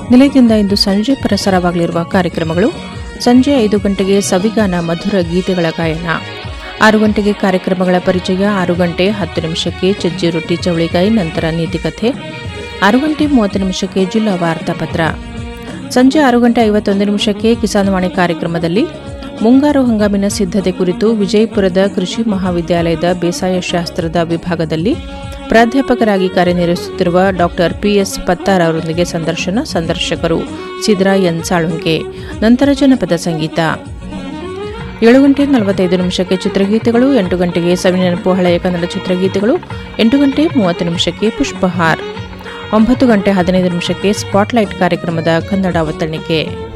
ನಿಲಯದಿಂದ ಇಂದು ಸಂಜೆ ಪ್ರಸಾರವಾಗಲಿರುವ ಕಾರ್ಯಕ್ರಮಗಳು ಸಂಜೆ ಐದು ಗಂಟೆಗೆ ಸವಿಗಾನ ಮಧುರ ಗೀತೆಗಳ ಗಾಯನ ಆರು ಗಂಟೆಗೆ ಕಾರ್ಯಕ್ರಮಗಳ ಪರಿಚಯ ಆರು ಗಂಟೆ ಹತ್ತು ನಿಮಿಷಕ್ಕೆ ಚಜ್ಜಿ ರೊಟ್ಟಿ ಚವಳಿಗಾಯಿ ನಂತರ ನೀತಿಕಥೆ ಆರು ಗಂಟೆ ಮೂವತ್ತು ನಿಮಿಷಕ್ಕೆ ಜಿಲ್ಲಾ ವಾರ್ತಾಪತ್ರ ಸಂಜೆ ಆರು ಗಂಟೆ ಐವತ್ತೊಂದು ನಿಮಿಷಕ್ಕೆ ಕಿಸಾನ್ವಾಣಿ ಕಾರ್ಯಕ್ರಮದಲ್ಲಿ ಮುಂಗಾರು ಹಂಗಾಮಿನ ಸಿದ್ಧತೆ ಕುರಿತು ವಿಜಯಪುರದ ಕೃಷಿ ಮಹಾವಿದ್ಯಾಲಯದ ಬೇಸಾಯ ಶಾಸ್ತ್ರದ ವಿಭಾಗದಲ್ಲಿ ಪ್ರಾಧ್ಯಾಪಕರಾಗಿ ಕಾರ್ಯನಿರ್ವಹಿಸುತ್ತಿರುವ ಡಾಕ್ಟರ್ ಪಿಎಸ್ ಪತ್ತಾರ್ ಅವರೊಂದಿಗೆ ಸಂದರ್ಶನ ಸಂದರ್ಶಕರು ಸಿದ್ರಾ ಎನ್ ಸಾಳುಂಕೆ ನಂತರ ಜನಪದ ಸಂಗೀತ ಏಳು ಗಂಟೆ ನಲವತ್ತೈದು ನಿಮಿಷಕ್ಕೆ ಚಿತ್ರಗೀತೆಗಳು ಎಂಟು ಗಂಟೆಗೆ ಸವಿನೆನಪು ಹಳೆಯ ಕನ್ನಡ ಚಿತ್ರಗೀತೆಗಳು ಎಂಟು ಗಂಟೆ ಮೂವತ್ತು ನಿಮಿಷಕ್ಕೆ ಪುಷ್ಪಹಾರ್ ಒಂಬತ್ತು ಗಂಟೆ ಹದಿನೈದು ನಿಮಿಷಕ್ಕೆ ಸ್ಪಾಟ್ಲೈಟ್ ಕಾರ್ಯಕ್ರಮದ ಕನ್ನಡ ಅವತರಣಿಕೆ